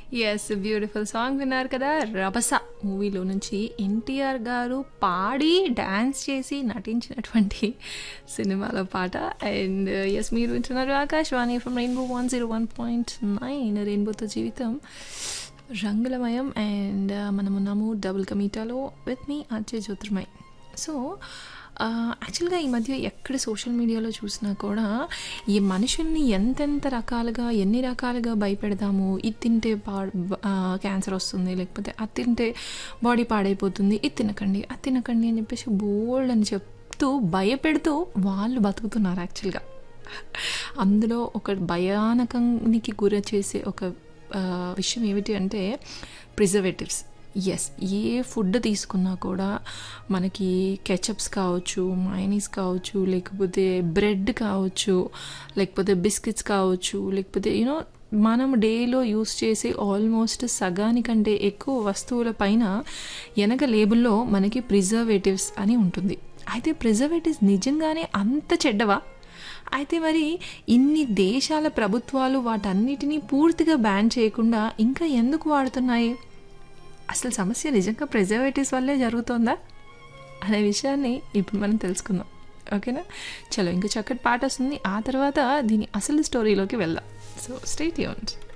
yes beautiful song విన్నారు కదా రభస మూవీలో నుంచి ఎన్టీఆర్ గారు పాడి డ్యాన్స్ చేసి నటించినటువంటి సినిమాలో పాట అండ్ ఎస్ మీరు వింటున్నారు Akashvani from rainbow one zero one point nine రెయిన్బోతో జీవితం రంగులమయం అండ్ మనం ఉన్నాము డబుల్ కమీటాలో విత్ మీ అజయ్ జ్యోతిర్మయ్ సో యాక్చువల్గా ఈ మధ్య ఎక్కడ సోషల్ మీడియాలో చూసినా కూడా ఈ మనుషుల్ని ఎంతెంత రకాలుగా ఎన్ని రకాలుగా భయపెడదాము ఇది తింటే పా క్యాన్సర్ వస్తుంది లేకపోతే అది తింటే బాడీ పాడైపోతుంది ఇది తినకండి అది తినకండి అని చెప్పేసి బోల్డ్ అని చెప్తూ భయపెడుతూ వాళ్ళు బతుకుతున్నారు యాక్చువల్గా అందులో ఒక భయానకానికి గురి చేసే ఒక విషయం ఏమిటి అంటే ప్రిజర్వేటివ్స్ ఎస్ ఏ ఫుడ్ తీసుకున్నా కూడా మనకి కెచప్స్ కావచ్చు మైనీస్ కావచ్చు లేకపోతే బ్రెడ్ కావచ్చు లేకపోతే బిస్కెట్స్ కావచ్చు లేకపోతే యూనో మనం డేలో యూస్ చేసే ఆల్మోస్ట్ సగానికంటే ఎక్కువ వస్తువుల పైన వెనక లేబుల్లో మనకి ప్రిజర్వేటివ్స్ అని ఉంటుంది అయితే ప్రిజర్వేటివ్స్ నిజంగానే అంత చెడ్డవా అయితే మరి ఇన్ని దేశాల ప్రభుత్వాలు వాటన్నిటినీ పూర్తిగా బ్యాన్ చేయకుండా ఇంకా ఎందుకు వాడుతున్నాయి అసలు సమస్య నిజంగా ప్రిజర్వేటివ్స్ వల్లే జరుగుతుందా అనే విషయాన్ని ఇప్పుడు మనం తెలుసుకుందాం ఓకేనా చలో ఇంకా చక్కటి పాట వస్తుంది ఆ తర్వాత దీని అసలు స్టోరీలోకి వెళ్దాం సో స్టేట్ యూన్స్